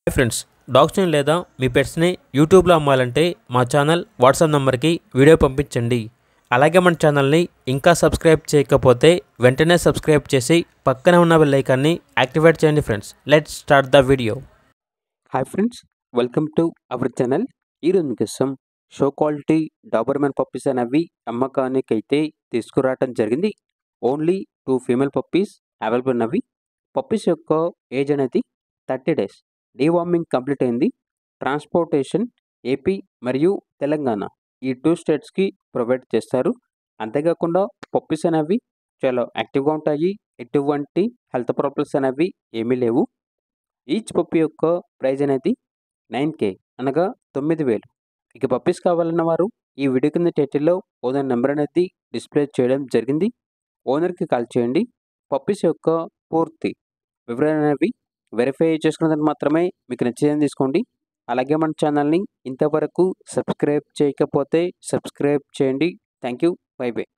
hi friends డాగ్స్ని లేదా మీ పెట్స్ని యూట్యూబ్లో అమ్మాలంటే మా ఛానల్ వాట్సాప్ నెంబర్కి వీడియో పంపించండి అలాగే మన ఛానల్ని ఇంకా సబ్స్క్రైబ్ చేయకపోతే వెంటనే సబ్స్క్రైబ్ చేసి పక్కనే ఉన్న బెల్ ఐకాన్ని యాక్టివేట్ చేయండి friends let's start the video hi friends welcome to our channel ఈరోజు మీకోసం షో క్వాలిటీ డాబర్మెన్ పప్పీస్ అనేవి అమ్మకానికి అయితే తీసుకురావటం జరిగింది only two female puppies available ఉన్నవి పప్పీస్ యొక్క ఏజ్ అనేది థర్టీ డేస్ డీవార్మింగ్ కంప్లీట్ అయింది ట్రాన్స్పోర్టేషన్ ఏపీ మరియు తెలంగాణ ఈ టూ స్టేట్స్కి ప్రొవైడ్ చేస్తారు అంతేకాకుండా పప్పీస్ అనేవి చాలా యాక్టివ్గా ఉంటాయి ఎటువంటి హెల్త్ ప్రాబ్లమ్స్ అనేవి ఏమీ లేవు ఈచ్ పప్పి యొక్క ప్రైజ్ అనేది నైన్ కే అనగా తొమ్మిది వేలు ఇక పప్పీస్ కావాలన్న వారు ఈ వీడియో కింద టైటిల్లో ఓనర్ నెంబర్ అనేది డిస్ప్లే చేయడం జరిగింది ఓనర్కి కాల్ చేయండి పప్పీస్ యొక్క పూర్తి వివరాలు అనేవి వెరిఫై చేసుకున్నదాన్ని మాత్రమే మీకు నచ్చేదని తీసుకోండి అలాగే మన ఛానల్ని ఇంతవరకు సబ్స్క్రైబ్ చేయకపోతే సబ్స్క్రైబ్ చేయండి థ్యాంక్ యూ బై బై